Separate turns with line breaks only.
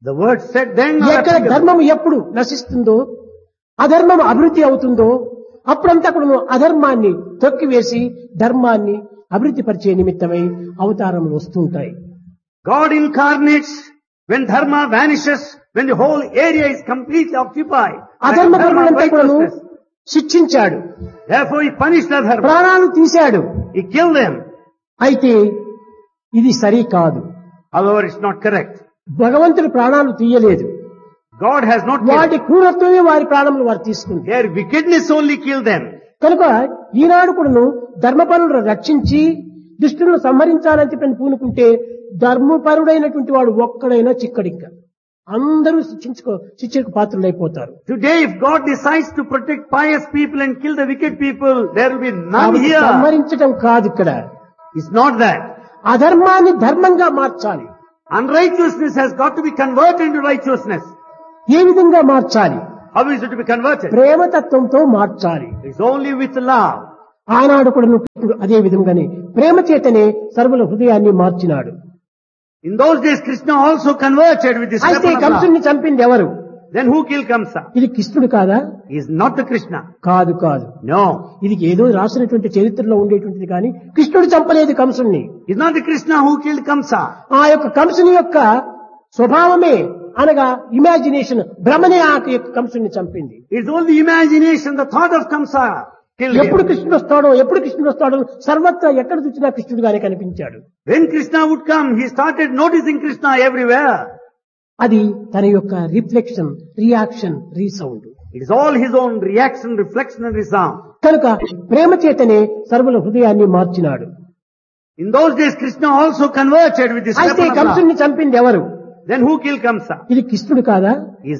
The word said then are
ఎక్కడ
applicable.
ధర్మం ఎప్పుడు నశిస్తుందో అధర్మం అభివృద్ధి అవుతుందో అప్పుడంతా కూడా అధర్మాన్ని తొక్కివేసి ధర్మాన్ని అభివృద్ధి పరిచే నిమిత్తమై అవతారములు వస్తుంటాయి
God incarnates when dharma vanishes, when the whole area is completely occupied. by
అధర్మ
dharma
కర్మలంతా కూడాను
righteousness.
శిక్షించాడు
Therefore he punished the dharma.
ప్రాణాలు తీశాడు
He killed them.
అయితే ఇది సరి కాదు
However, it's not correct.
భగవంతుడు ప్రాణాలు తీయలేదు
God has not
వాటి
killed.
క్రూరత్వమే వారి ప్రాణములు వారు తీసుకుంది
Their wickedness only killed them.
కనుక ఈనాడు కూడాను ధర్మపరులను రక్షించి దుష్టులను సంహరించాలని చెప్పని పూనుకుంటే ధర్మపరుడైనటువంటి వాడు ఒక్కడైనా చిక్కడిక్క అందరూ శిక్షించుకో శిక్షకు పాత్రులైపోతారు
Today, if God decides to protect pious people and kill the wicked people, there will be none
కాబట్టి
here.
సంహరించటం కాదు ఇక్కడ
It's not that.
అధర్మాన్ని ధర్మంగా మార్చాలి
Unrighteousness has got to be converted into righteousness.
ఏ విధంగా మార్చాలి
How is it to be converted?
ప్రేమతత్వంతో మార్చాలి
It's only with love.
ఆనాడు కూడా కృష్ణుడు అదే విధంగానే ప్రేమ చేతనే సర్వుల హృదయాన్ని మార్చినాడు
In those days, Krishna also converted with this
అయితే
weapon of love.
కంసుని చంపింది ఎవరు
Then who killed Kamsa?
ఇది కృష్ణుడు కాదా
He is not the Krishna.
కాదు కాదు
No.
ఇది ఏదో రాసినటువంటి చరిత్రలో ఉండేటువంటిది కానీ కృష్ణుడు చంపలేదు కంసుణ్ణి
It's not the Krishna who killed Kamsa.
ఆ యొక్క కంసుని యొక్క స్వభావమే అనగా ఇమాజినేషన్ భ్రమనే ఆ యొక్క కంసుని చంపింది
It's only imagination, the thought of Kamsa killed
ఎప్పుడు
him.
కృష్ణుడు వస్తాడో ఎప్పుడు కృష్ణుడు వస్తాడో సర్వత్రా ఎక్కడ చూసినా కృష్ణుడుగానే కనిపించాడు
When Krishna would come, he started noticing Krishna everywhere.
అది తన యొక్క reflection reaction resound
It is all his own reaction, reflection and resound.
కనుక ప్రేమ చేతనే సర్వుల హృదయాన్ని మార్చినాడు
In those days, Krishna also converted with this
అయితే
weapon of love.
కంసుని చంపింది ఎవరు
Then who killed Kamsa?
ఇది కృష్ణుడు కాదా
He is